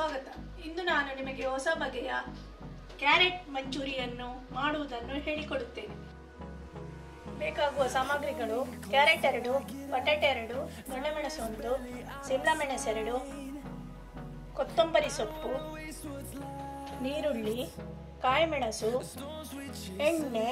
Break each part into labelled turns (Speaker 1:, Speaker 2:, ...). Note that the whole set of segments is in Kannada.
Speaker 1: ಸ್ವಾಗತ ಇಂದು ನಾನು ನಿಮಗೆ ಹೊಸ ಬಗೆಯ ಕ್ಯಾರೆಟ್ ಮಂಚೂರಿಯನ್ನು ಮಾಡುವುದನ್ನು ಹೇಳಿಕೊಡುತ್ತೇನೆ ಬೇಕಾಗುವ ಸಾಮಗ್ರಿಗಳು ಕ್ಯಾರೆಟ್ ಎರಡು ಬಟಾಟೆ ಎರಡು ದೊಣ್ಣೆಮೆಣಸು ಒಂದು ಸಿಮ್ಲಾ ಮೆಣಸು ಎರಡು ಕೊತ್ತಂಬರಿ ಸೊಪ್ಪು ನೀರುಳ್ಳಿ ಕಾಯಿಮೆಣಸು ಎಣ್ಣೆ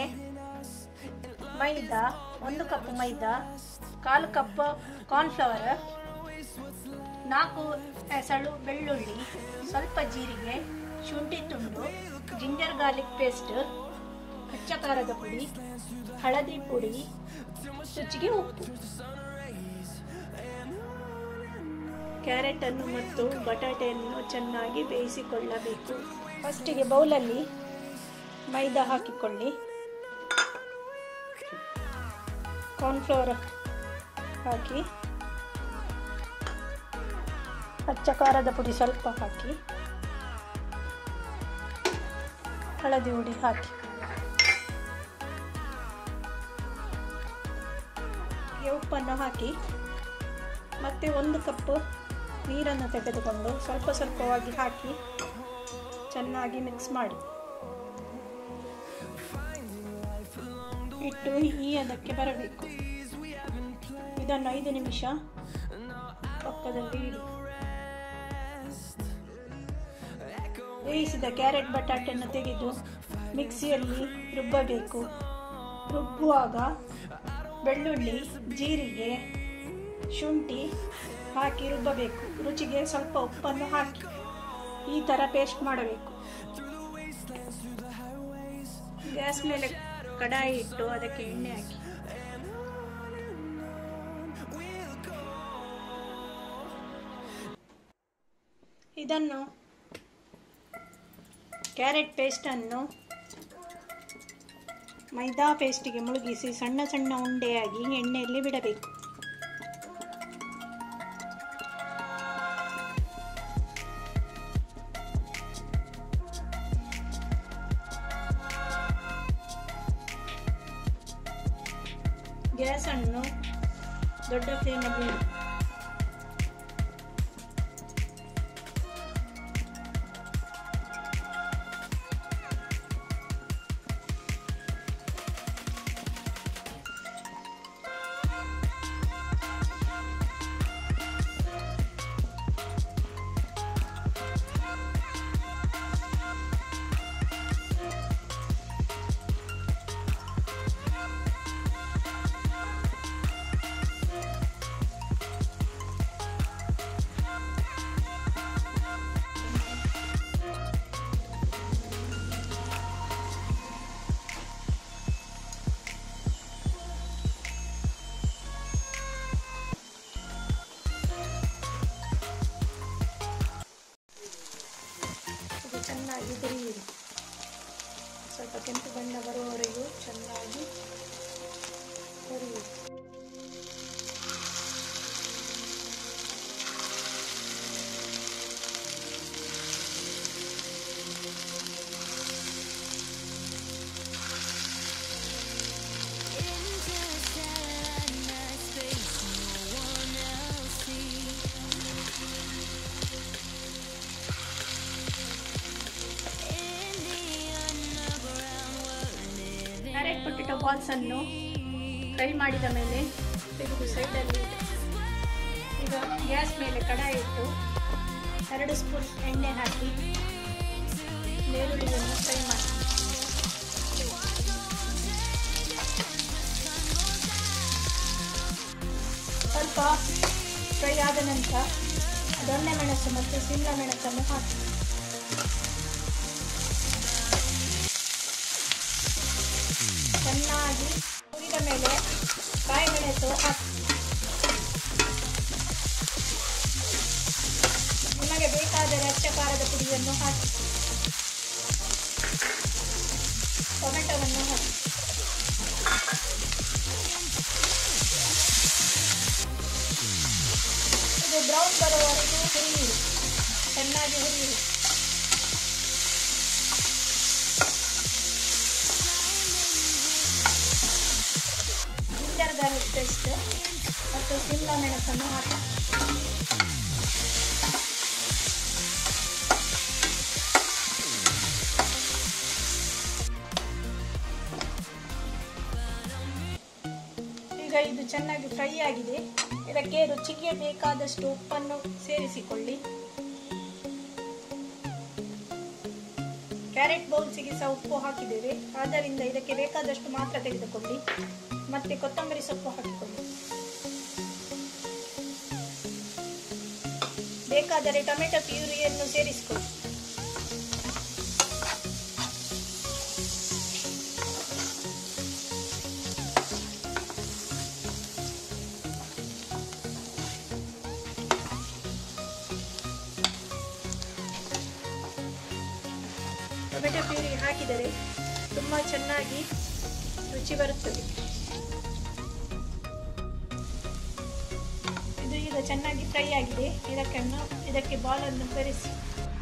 Speaker 1: ಮೈದಾ ಒಂದು ಕಪ್ ಮೈದಾ ಕಾಲು ಕಪ್ ಕಾರ್ನ್ಫ್ಲವರ್ ನಾಲ್ಕು ಎಸಳು ಬೆಳ್ಳುಳ್ಳಿ ಸ್ವಲ್ಪ ಜೀರಿಗೆ ಶುಂಠಿ ತುಂಡು ಜಿಂಜರ್ ಗಾರ್ಲಿಕ್ ಪೇಸ್ಟ್ ಅಚ್ಚ ಖಾರದ ಪುಡಿ ಹಳದಿ ಪುಡಿ ರುಚಿಗೆ ಉಪ್ಪು ಕ್ಯಾರೆಟ್ ಅನ್ನು ಮತ್ತು ಬಟಾಟೆಯನ್ನು ಚೆನ್ನಾಗಿ ಬೇಯಿಸಿಕೊಳ್ಳಬೇಕು ಫಸ್ಟಿಗೆ ಬೌಲಲ್ಲಿ ಮೈದಾ ಹಾಕಿಕೊಳ್ಳಿ ಕಾರ್ನ್ಫ್ಲವರ್ ಹಾಕಿ ಅಚ್ಚ ಖಾರದ ಪುಡಿ ಸ್ವಲ್ಪ ಹಾಕಿ ಹಳದಿ ಹುಡಿ ಹಾಕಿ ಉಪ್ಪನ್ನು ಹಾಕಿ ಮತ್ತೆ ಒಂದು ಕಪ್ ನೀರನ್ನು ತೆಗೆದುಕೊಂಡು ಸ್ವಲ್ಪ ಸ್ವಲ್ಪವಾಗಿ ಹಾಕಿ ಚೆನ್ನಾಗಿ ಮಿಕ್ಸ್ ಮಾಡಿ ಇಟ್ಟು ಈ ಅದಕ್ಕೆ ಬರಬೇಕು ಇದನ್ನು ಐದು ನಿಮಿಷ ಪಕ್ಕದಲ್ಲಿ ಇಡಿ ಬೇಯಿಸಿದ ಕ್ಯಾರೆಟ್ ಬಟಾಟೆಯನ್ನು ತೆಗೆದು ಮಿಕ್ಸಿಯಲ್ಲಿ ರುಬ್ಬಬೇಕು ರುಬ್ಬುವಾಗ ಬೆಳ್ಳುಳ್ಳಿ ಜೀರಿಗೆ ಶುಂಠಿ ಹಾಕಿ ರುಬ್ಬಬೇಕು ರುಚಿಗೆ ಸ್ವಲ್ಪ ಉಪ್ಪನ್ನು ಹಾಕಿ ಈ ಥರ ಪೇಸ್ಟ್ ಮಾಡಬೇಕು ಗ್ಯಾಸ್ ಮೇಲೆ ಕಡಾಯಿ ಇಟ್ಟು ಅದಕ್ಕೆ ಎಣ್ಣೆ ಹಾಕಿ ಇದನ್ನು ಕ್ಯಾರೆಟ್ ಪೇಸ್ಟನ್ನು ಮೈದಾ ಪೇಸ್ಟಿಗೆ ಮುಳುಗಿಸಿ ಸಣ್ಣ ಸಣ್ಣ ಉಂಡೆಯಾಗಿ ಎಣ್ಣೆಯಲ್ಲಿ ಬಿಡಬೇಕು ಗ್ಯಾಸನ್ನು ದೊಡ್ಡ ಫ್ಲೇಮಲ್ಲಿ ಇಡಿ. ಇದು ಚೆನ್ನಾಗಿ ಹುರಿಯಿರಿ ಸ್ವಲ್ಪ ಕೆಂಪು ಬಣ್ಣ ಬರುವವರೆಗೂ ಚೆನ್ನಾಗಿ ಹುರಿಯಿರಿ ಕ್ಯಾರೆಟ್ ಪೊಟೆಟೊ ಬಾಲ್ಸ್ ಅನ್ನು ಫ್ರೈ ಮಾಡಿದ ಮೇಲೆ ತೆಗೆದು ಸೈಡಲ್ಲಿ ಇಡಿ. ಈಗ ಗ್ಯಾಸ್ ಮೇಲೆ ಕಡಾಯಿ ಇಟ್ಟು ಎರಡು ಸ್ಪೂನ್ ಎಣ್ಣೆ ಹಾಕಿ ಈರುಳ್ಳಿಯನ್ನು ಫ್ರೈ ಮಾಡಿ ಸ್ವಲ್ಪ ಫ್ರೈ ಆದ ನಂತರ ದೊಣ್ಣೆ ಮೆಣಸು ಮತ್ತು ಸಿಮ್ಲಾ ಮೆಣಸನ್ನು ಹಾಕಿ ಚೆನ್ನಾಗಿ ಹುರಿದ ಮೇಲೆ ಕಾಯಿ ಮೆಣಸು ಹಾಕಿ ನಿಮಗೆ ಬೇಕಾದರೆ ಅಚ್ಚ ಖಾರದ ಪುಡಿಯನ್ನು ಹಾಕಿ ಟೊಮೆಟೊವನ್ನು ಹಾಕಿ ಇದು ಬ್ರೌನ್ ಬರುವವರೆಗೂ ಹುರಿಯಿರಿ ಚೆನ್ನಾಗಿ ಹುರಿಯಿರಿ ಜಿಂಜರ್ ಗಾರ್ಲಿಕ್ ಪೇಸ್ಟ್ ಮತ್ತು ಸಿಮ್ಲಾ ಮೆಣಸನ್ನು ಹಾಕಿ ಇದು ಚೆನ್ನಾಗಿ ಫ್ರೈ ಆಗಿದೆ ಇದಕ್ಕೆ ರುಚಿಗೆ ಬೇಕಾದಷ್ಟು ಉಪ್ಪನ್ನು ಸೇರಿಸಿಕೊಳ್ಳಿ ಕ್ಯಾರೆಟ್ ಬೌಲ್ಸಿಗೆ ಸಹ ಉಪ್ಪು ಹಾಕಿದ್ದೇವೆ ಆದ್ದರಿಂದ ಇದಕ್ಕೆ ಬೇಕಾದಷ್ಟು ಮಾತ್ರ ತೆಗೆದುಕೊಳ್ಳಿ ಮತ್ತೆ ಕೊತ್ತಂಬರಿ ಸೊಪ್ಪು ಹಾಕಿಕೊಳ್ಳಿ ಬೇಕಾದರೆ ಟೊಮೆಟೊ ಪ್ಯೂರಿಯನ್ನು ಸೇರಿಸಿಕೊಳ್ಳಿ ಟೊಮೆಟೊ ಪ್ಯೂರಿ ಹಾಕಿದರೆ ತುಂಬ ಚೆನ್ನಾಗಿ ರುಚಿ ಬರುತ್ತದೆ ಇದು ಈಗ ಚೆನ್ನಾಗಿ ಫ್ರೈ ಆಗಿದೆ ಇದಕ್ಕನ್ನು ಇದಕ್ಕೆ ಬಾಲನ್ನು ಬೆರೆಸಿ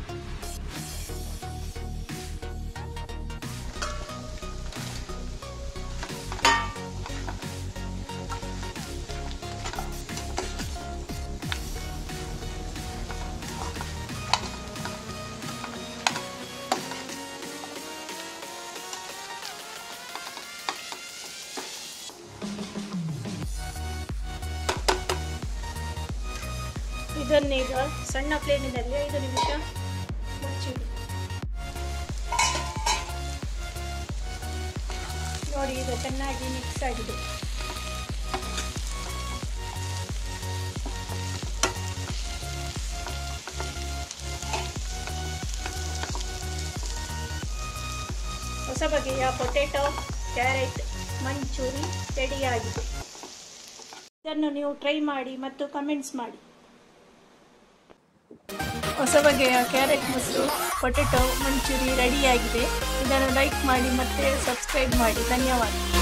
Speaker 1: ಇದನ್ನೀಗ ಸಣ್ಣ ಫ್ಲೇಮಿನಲ್ಲಿ ಐದು ನಿಮಿಷ ಮುಚ್ಚಿಡಿ ನೋಡಿ ಈಗ ಚೆನ್ನಾಗಿ ಮಿಕ್ಸ್ ಆಗಿದೆ ಹೊಸ ಬಗೆಯ ಪೊಟೆಟೊ ಕ್ಯಾರೆಟ್ ಮಂಚೂರಿ ರೆಡಿಯಾಗಿದೆ ಇದನ್ನು ನೀವು ಟ್ರೈ ಮಾಡಿ ಮತ್ತು ಕಮೆಂಟ್ಸ್ ಮಾಡಿ ಹೊಸ ಬಗೆಯ ಕ್ಯಾರೆಟ್ ಮತ್ತು ಪೊಟೆಟೊ ಮಂಚೂರಿ ರೆಡಿಯಾಗಿದೆ ಇದನ್ನು ಲೈಕ್ ಮಾಡಿ ಮತ್ತು ಸಬ್ಸ್ಕ್ರೈಬ್ ಮಾಡಿ ಧನ್ಯವಾದ